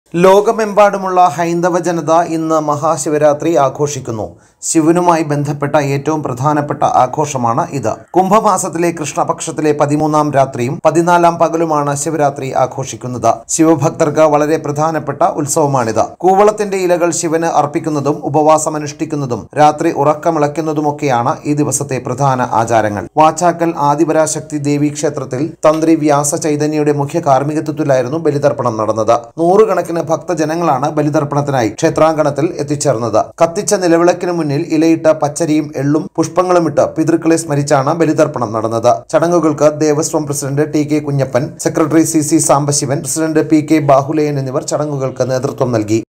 ലോകമെമ്പാടുമുള്ള ഹൈന്ദവ ജനത ഇന്ന് മഹാശിവരാത്രി ആഘോഷിക്കുന്നു ശിവനുമായി ബന്ധപ്പെട്ട ഏറ്റവും പ്രധാനപ്പെട്ട ആഘോഷമാണ് ഇത് കുംഭമാസത്തിലെ കൃഷ്ണപക്ഷത്തിലെ പതിമൂന്നാം രാത്രിയും പതിനാലാം പകലുമാണ് ശിവരാത്രി ആഘോഷിക്കുന്നത് ശിവഭക്തർക്ക് വളരെ പ്രധാനപ്പെട്ട ഉത്സവമാണിത് കൂവളത്തിന്റെ ഇലകൾ ശിവന് അർപ്പിക്കുന്നതും ഉപവാസം അനുഷ്ഠിക്കുന്നതും രാത്രി ഉറക്കമിളയ്ക്കുന്നതുമൊക്കെയാണ് ഈ ദിവസത്തെ പ്രധാന ആചാരങ്ങൾ വാച്ചാക്കൽ ആദിപരാശക്തി ദേവി ക്ഷേത്രത്തിൽ തന്ത്രി വ്യാസ ചൈതന്യയുടെ മുഖ്യ കാർമ്മികത്വത്തിലായിരുന്നു ബലിതർപ്പണം നടന്നത് നൂറുകണക്കിന് ഭക്തജനങ്ങളാണ് ബലിതർപ്പണത്തിനായി ക്ഷേത്രാങ്കണത്തിൽ എത്തിച്ചേർന്നത് കത്തിച്ച നിലവിളക്കിന് മുന്നിൽ ഇലയിട്ട പച്ചരിയും എള്ളും പുഷ്പങ്ങളും ഇട്ട് പിതൃക്കളെ സ്മരിച്ചാണ് ബലിതർപ്പണം നടന്നത് ചടങ്ങുകൾക്ക് Devaswom president T K Kunjappan secretary C C Sambasivan president P K Bahuleyan എന്നിവർ ചടങ്ങുകൾക്ക് നേതൃത്വം നൽകി